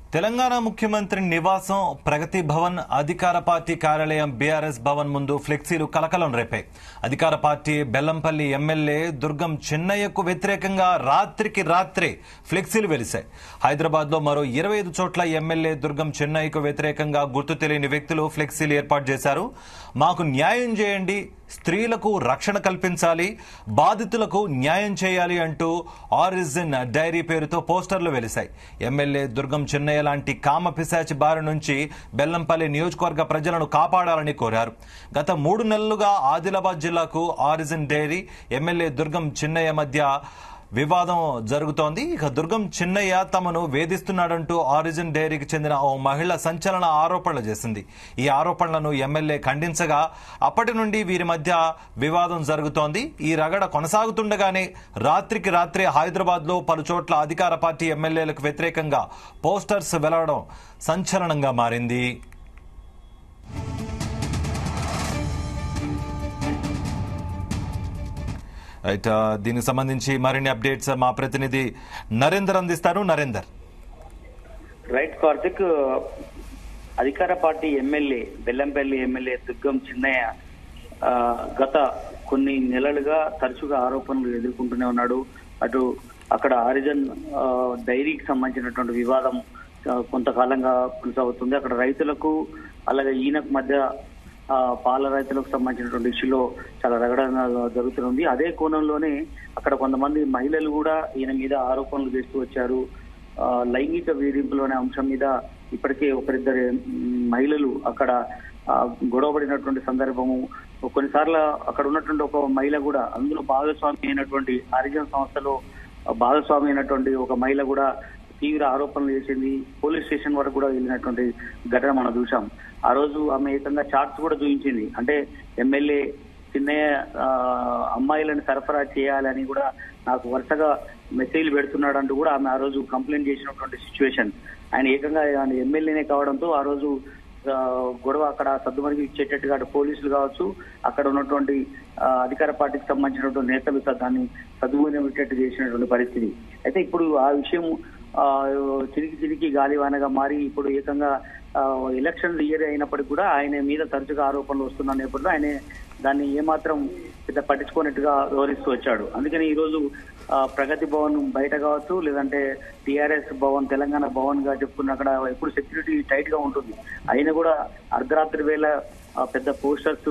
తెలంగాణ ముఖ్యమంత్రి నివాసం ప్రగతి భవన్ అధికార పార్టీ కార్యాలయం బీఆర్ఎస్ భవన్ ముందు ఫ్లెక్సీలు కలకలం రేపాయి అధికార పార్టీ బెల్లంపల్లి ఎమ్మెల్యే దుర్గం చిన్నయ్యకు వ్యతిరేకంగా రాత్రికి రాత్రే ఫ్లెక్సీలు వెలిశాయి హైదరాబాద్ లో మరో ఇరవై ఐదు చోట్ల ఎమ్మెల్యే దుర్గం చిన్నయ్యకు వ్యతిరేకంగా గుర్తు తెలియని వ్యక్తులు ఫ్లెక్సీలు ఏర్పాటు చేశారు మాకు న్యాయం చేయండి స్త్రీలకు రక్షణ కల్పించాలి బాధితులకు న్యాయం చేయాలి అంటూ ఆరిజిన్ డైరీ పేరుతో పోస్టర్లు వెలిశాయి ఎమ్మెల్యే దుర్గం చిన్నయ్య లాంటి కామ పిశాచి బారి నుంచి బెల్లంపల్లి నియోజకవర్గ ప్రజలను కాపాడాలని కోరారు గత మూడు నెలలుగా ఆదిలాబాద్ జిల్లాకు origin dairy MLA Durgam Chinnayya మధ్య వివాదం జరుగుతోంది ఇక దుర్గం చిన్నయ్య తమను వేధిస్తున్నాడంటూ ఆరిజిన్ డైరీకి చెందిన ఓ మహిళ సంచలన ఆరోపణలు చేసింది ఈ ఆరోపణలను ఎమ్మెల్యే ఖండించగా అప్పటి నుండి వీరి మధ్య వివాదం జరుగుతోంది ఈ రగడ కొనసాగుతుండగానే రాత్రికి రాత్రి హైదరాబాద్ లో పలు చోట్ల అధికార పార్టీ ఎమ్మెల్యేలకు వ్యతిరేకంగా పోస్టర్స్ వెలవడం సంచలనంగా మారింది రైట్ ఆ, దీనికి సంబంధించి మరిన్ని అప్డేట్స్ మా ప్రతినిధి నరేందర్ అందిస్తారు నరేందర్ రైట్ కార్తిక్ అధికార party MLA Bellampalli MLA Durgam Chinnayya ఆ, గత కొన్ని నెలలుగా తరచుగా ఆరోపణలు ఎదుర్కొంటూనే ఉన్నాడు అటు అక్కడ ఆరిజన్ ఆ, డైరీకి సంబంధించినటువంటి వివాదం ఆ, కొంతకాలంగా కొనసాగుతుంది అక్కడ రైతులకు అలాగే ఈయనకు మధ్య ఆ, పాల రైతులకు సంబంధించినటువంటి ఇష్యూలో చాలా రగడంగా జరుగుతుంది అదే కోణంలోనే అక్కడ కొంతమంది మహిళలు కూడా ఈయన మీద ఆరోపణలు చేస్తూ వచ్చారు ఆ, లైంగిక వేధింపులు అనే అంశం మీద ఇప్పటికే ఒకరిద్దరు మ్, మహిళలు అక్కడ ఆ, గొడవపడినటువంటి సందర్భము కొన్నిసార్లు అక్కడ ఉన్నటువంటి ఒక మహిళ కూడా అందులో భాగస్వామి అయినటువంటి హరిజన్ సంస్థలో ఆ, భాగస్వామి అయినటువంటి ఒక మహిళ కూడా తీవ్ర ఆరోపణలు చేసింది పోలీస్ స్టేషన్ వరకు కూడా వెళ్ళినటువంటి ఘటన మనం చూసాం ఆ రోజు ఆమె ఏకంగా చార్ట్స్ కూడా చూపించింది అంటే ఎమ్మెల్యే చిన్నయ్య ఆ, అమ్మాయిలను సరఫరా చేయాలని కూడా నాకు వరుసగా మెసేజ్లు పెడుతున్నాడు అంటూ కూడా ఆమె ఆ రోజు కంప్లైంట్ చేసినటువంటి సిచ్యువేషన్ ఆయన ఏకంగా ఆయన ఎమ్మెల్యేనే కావడంతో ఆ రోజు ఆ, గొడవ అక్కడ సర్దుమణికి ఇచ్చేటట్టుగా అటు పోలీసులు కావచ్చు అక్కడ ఉన్నటువంటి ఆ, అధికార పార్టీకి సంబంధించినటువంటి నేతలు స- దాన్ని సద్వినియోగట్టు చేసినటువంటి పరిస్థితి అయితే ఇప్పుడు ఆ విషయం ఆ, చిరికి చిరికి గాలివానగా మారి ఇప్పుడు ఏకంగా ఆ, ఎలక్షన్ ఇయర్ అయినప్పటికీ కూడా ఆయన మీద తరచుగా ఆరోపణలు వస్తున్న నేపథ్యంలో ఆయన దాన్ని ఏమాత్రం పెద్ద పట్టించుకున్నట్టుగా వివరిస్తూ వచ్చాడు అందుకని ఈ రోజు ఆ, ప్రగతి భవన్ బయట కావచ్చు లేదంటే టిఆర్ఎస్ భవన్ తెలంగాణ భవన్ గా చెప్పుకున్న అక్కడ ఎప్పుడు సెక్యూరిటీ టైట్ గా ఉంటుంది అయినా కూడా అర్ధరాత్రి వేళ ఆ, పెద్ద పోస్టర్స్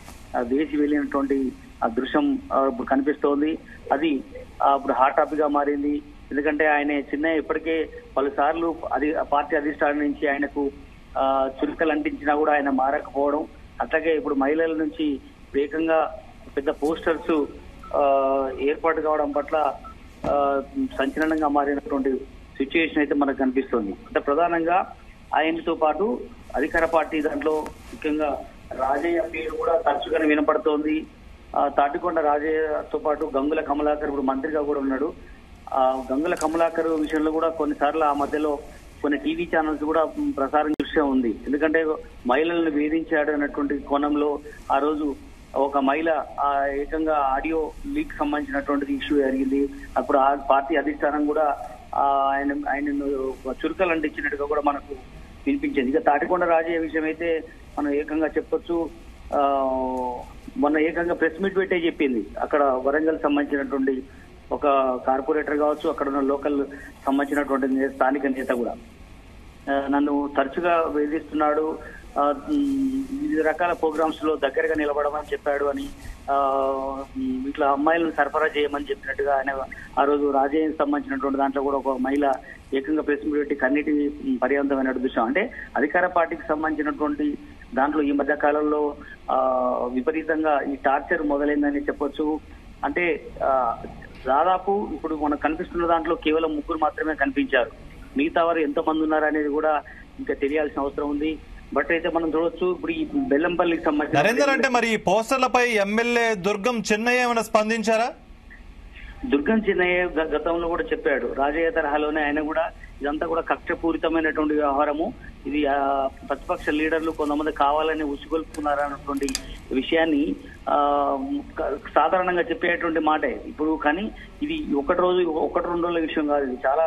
వేసి వెళ్ళినటువంటి ఆ దృశ్యం ఆ, ఇప్పుడు కనిపిస్తోంది అది ఆ, ఇప్పుడు హాట్ టాపిక్ గా మారింది ఎందుకంటే ఆయన చిన్న ఇప్పటికే పలుసార్లు అది ఆ పార్టీ అధిష్టానం నుంచి ఆయనకు ఆ, చురుకలు అంటించినా కూడా ఆయన మారకపోవడం అట్లాగే ఇప్పుడు మహిళల నుంచి వేగంగా పెద్ద పోస్టర్స్ ఆ, ఏర్పాటు కావడం పట్ల ఆ, సంచలనంగా మారినటువంటి సిచ్యుయేషన్ అయితే మనకు కనిపిస్తుంది అంటే ప్రధానంగా ఆయనతో పాటు అధికార పార్టీ దాంట్లో ముఖ్యంగా రాజయ్య పేరు కూడా తరచుగానే వినపడుతోంది ఆ, తాటికొండ రాజయ్యతో పాటు గంగుల కమలాకర్ ఇప్పుడు మంత్రిగా కూడా ఉన్నాడు ఆ గంగుల కమలాకర్ విషయంలో కూడా కొన్నిసార్లు ఆ మధ్యలో కొన్ని టీవీ ఛానల్స్ కూడా మ్, ప్రసారం చూసే ఉంది ఎందుకంటే మహిళలను వేధించాడు అన్నటువంటి కోణంలో ఆ రోజు ఒక మహిళ ఆ ఏకంగా ఆడియో లీక్ సంబంధించినటువంటి ఇష్యూ జరిగింది అప్పుడు ఆ పార్టీ అధిష్టానం కూడా ఆ, ఆయన ఆయనను చురుకలు అంటించినట్టుగా కూడా మనకు వినిపించింది ఇక తాటికొండ రాజయ్య విషయం అయితే మనం ఏకంగా చెప్పొచ్చు ఆ, మొన్న ఏకంగా ప్రెస్ మీట్ పెట్టే చెప్పింది అక్కడ వరంగల్ సంబంధించినటువంటి ఒక కార్పొరేటర్ కావచ్చు అక్కడ ఉన్న లోకల్ సంబంధించినటువంటి నే- స్థానిక నేత కూడా ఆ, నన్ను తరచుగా వేధిస్తున్నాడు ఆ, మ్, వివిధ రకాల ప్రోగ్రామ్స్ లో దగ్గరగా నిలబడమని చెప్పాడు అని ఆ, మ్, ఇట్లా అమ్మాయిలను సరఫరా చేయమని చెప్పినట్టుగా ఆయన ఆ రోజు రాజయ్యకి సంబంధించినటువంటి దాంట్లో కూడా ఒక మహిళ ఏకంగా ప్రెస్ మీట్ పెట్టి కన్నిటి పర్యాంతమైన దృశ్యం అంటే అధికార పార్టీకి సంబంధించినటువంటి దాంట్లో ఈ మధ్య కాలంలో ఆ, విపరీతంగా ఈ టార్చర్ మొదలైందని చెప్పొచ్చు అంటే ఆ, దాదాపు ఇప్పుడు మనకు కనిపిస్తున్న దాంట్లో కేవలం ముగ్గురు మాత్రమే కనిపించారు మిగతా వారు ఎంత మంది ఉన్నారు అనేది కూడా ఇంకా తెలియాల్సిన అవసరం ఉంది బట్ అయితే మనం చూడొచ్చు ఇప్పుడు ఈ బెల్లంపల్లికి నరేందర్ అంటే సంబంధించి మరి ఈ పోస్టర్లపై ఎమ్మెల్యే దుర్గం చిన్నయ్య ఏమైనా స్పందించారా దుర్గం చిన్నయ్య గ- గతంలో కూడా చెప్పాడు రాజయ్య తరహాలోనే ఆయన కూడా ఇదంతా కూడా కక్షపూరితమైనటువంటి వ్యవహారము ఇది ఆ, ప్రతిపక్ష లీడర్లు కొంతమంది కావాలని ఉసిగొల్పుకున్నారు అన్నటువంటి విషయాన్ని ఆ, క- సాధారణంగా చెప్పేటువంటి మాటే ఇప్పుడు కానీ ఇది ఒకటి రోజు ఒకటి రెండు రోజుల విషయం కాదు ఇది చాలా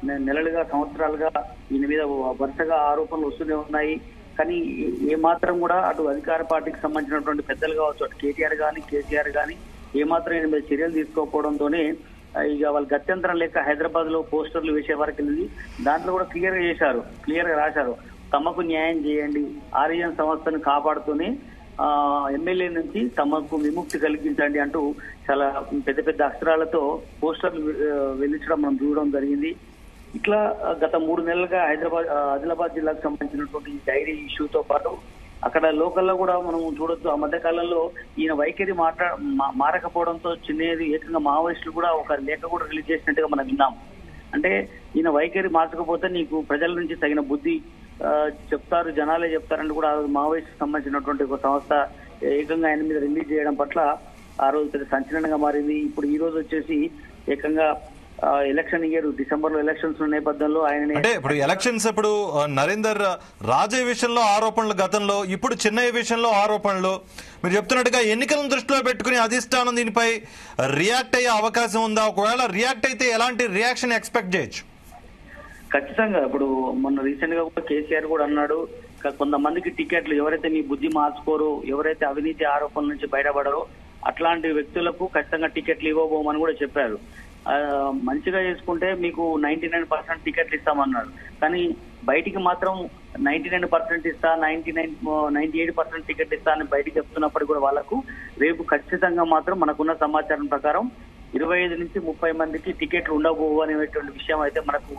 నె- నెలలుగా సంవత్సరాలుగా ఈయన మీద వరుసగా ఆరోపణలు వస్తూనే ఉన్నాయి కానీ ఏ- ఏ మాత్రం కూడా అటు అధికార పార్టీకి సంబంధించినటువంటి పెద్దలు కావచ్చు అటు కేటీఆర్ కానీ కేసీఆర్ కానీ ఏ మాత్రం ఈయన మీద చర్యలు తీసుకోకపోవడంతోనే ఆ, ఇక వాళ్ళు గత్యంతరం లేక హైదరాబాద్ లో పోస్టర్లు వేసే వరకు వెళ్ళి దాంట్లో కూడా క్లియర్ గా చేశారు క్లియర్ గా రాశారు తమకు న్యాయం చేయండి ఆర్యన్ సంస్థను కాపాడుతూనే ఆ, ఎమ్మెల్యే నుంచి తమకు విముక్తి కలిగించండి అంటూ చాలా పెద్ద పెద్ద అక్షరాలతో పోస్టర్లు ఆ, వెల్లించడం మనం చూడడం జరిగింది ఇట్లా ఆ, గత మూడు నెలలుగా హైదరాబాద్ ఆ, ఆదిలాబాద్ జిల్లాకు సంబంధించినటువంటి ఈ డైరీ ఇష్యూతో పాటు అక్కడ లోకల్లో కూడా మనం చూడొచ్చు ఆ మధ్య కాలంలో ఈయన వైఖరి మాట్లా మా- మారకపోవడంతో చిన్నది ఏకంగా మావోయిస్టులు కూడా ఒక లేఖ కూడా రిలీజ్ చేసినట్టుగా మనం విన్నాం అంటే ఈయన వైఖరి మార్చకపోతే నీకు ప్రజల నుంచి తగిన బుద్ధి ఆ, చెప్తారు జనాలే చెప్తారని కూడా ఆ రోజు మావోయిస్ట్ సంబంధించినటువంటి ఒక సంస్థ ఏకంగా ఆయన మీద రిలీజ్ చేయడం పట్ల ఆ రోజు పెద్ద సంచలనంగా మారింది ఇప్పుడు ఈ రోజు వచ్చేసి ఏకంగా ఆ, ఎలక్షన్ ఇయర్ డిసెంబర్ లో ఎలక్షన్స్ ఉన్న నేపథ్యంలో ఆయన అంటే ఇప్పుడు ఎలక్షన్స్ ఇప్పుడు ఆ, నరేందర్ రాజే విషయంలో ఆరోపణలు గతంలో ఇప్పుడు చిన్నయ్య విషయంలో ఆరోపణలు మీరు చెప్తున్నట్టుగా ఎన్నికలను దృష్టిలో పెట్టుకుని అధిష్టానం దీనిపై రియాక్ట్ అయ్యే అవకాశం ఉందా ఒకవేళ రియాక్ట్ అయితే ఎలాంటి రియాక్షన్ ఎక్స్పెక్ట్ చేయొచ్చు ఖచ్చితంగా ఇప్పుడు మొన్న రీసెంట్ గా కూడా కేసీఆర్ కూడా అన్నాడు క- కొంతమందికి టికెట్లు ఎవరైతే మీ బుద్ధి మార్చుకోరు ఎవరైతే అవినీతి ఆరోపణల నుంచి బయటపడరో అట్లాంటి వ్యక్తులకు ఖచ్చితంగా టికెట్లు ఇవ్వబోమని కూడా చెప్పారు ఆ, మంచిగా చేసుకుంటే మీకు నైన్టీ నైన్ పర్సెంట్ టికెట్లు ఇస్తామన్నాడు కానీ బయటికి మాత్రం నైన్టీ నైన్ పర్సెంట్ ఇస్తా ninety nine ninety eight percent ticket ఇస్తా అని బయటికి చెప్తున్నప్పుడు కూడా వాళ్ళకు రేపు ఖచ్చితంగా మాత్రం మనకున్న సమాచారం ప్రకారం ఇరవై ఐదు నుంచి ముప్పై మందికి టికెట్లు ఉండబోవు అనేటువంటి విషయం అయితే మనకు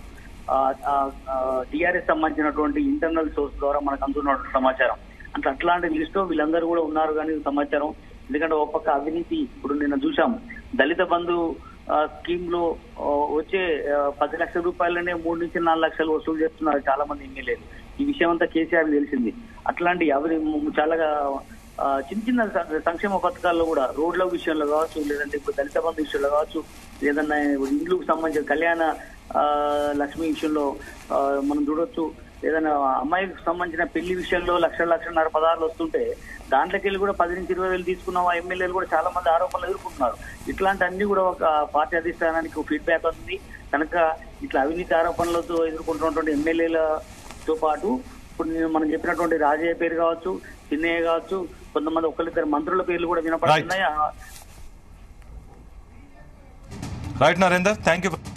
టిఆర్ఎస్ సంబంధించినటువంటి ఇంటర్నల్ సోర్స్ ద్వారా మనకు అందుతున్నటువంటి సమాచారం అంటే అట్లాంటి లిస్ట్ లో వీళ్ళందరూ కూడా ఉన్నారు కానీ సమాచారం ఎందుకంటే ఒక పక్క అవినీతి ఇప్పుడు నిన్న చూసాం దళిత బంధు ఆ, స్కీమ్ లో ఆ, వచ్చే ఆ, పది లక్షల రూపాయలనే మూడు నుంచి నాలుగు లక్షలు వసూలు చేస్తున్నారు చాలా మంది ఎమ్మెల్యేలు ఈ విషయం అంతా కేసీఆర్ తెలిసింది అట్లాంటి అవి చాలా ఆ, చిన్న చిన్న స- సంక్షేమ పథకాల్లో కూడా రోడ్ల విషయంలో కావచ్చు లేదంటే ఇప్పుడు దళిత బంధు విషయంలో కావచ్చు లేదన్నా ఇండ్లకు సంబంధించిన కళ్యాణ ఆ, లక్ష్మి విషయంలో ఆ, మనం చూడొచ్చు ఏదైనా అమ్మాయికి సంబంధించిన పెళ్లి విషయంలో లక్ష లక్షన్నర పదార్లు వస్తుంటే దాంట్లోకి వెళ్ళి కూడా పది నుంచి ఇరవై వేలు తీసుకున్న ఆ ఎమ్మెల్యేలు కూడా చాలా మంది ఆరోపణలు ఎదుర్కొంటున్నారు ఇట్లాంటి అన్ని కూడా ఒక పార్టీ అధిష్టానానికి ఫీడ్బ్యాక్ వస్తుంది కనుక ఇట్లా అవినీతి ఆరోపణలతో ఎదుర్కొంటున్నటువంటి ఎమ్మెల్యేలతో పాటు ఇప్పుడు నేను మనం చెప్పినటువంటి రాజయ్య పేరు కావచ్చు చిన్నయ్య కావచ్చు కొంతమంది ఒకరిద్దరు మంత్రుల పేర్లు కూడా వినపడుతున్నాయి ఆ- రైట్ నరేందర్ థ్యాంక్ యూ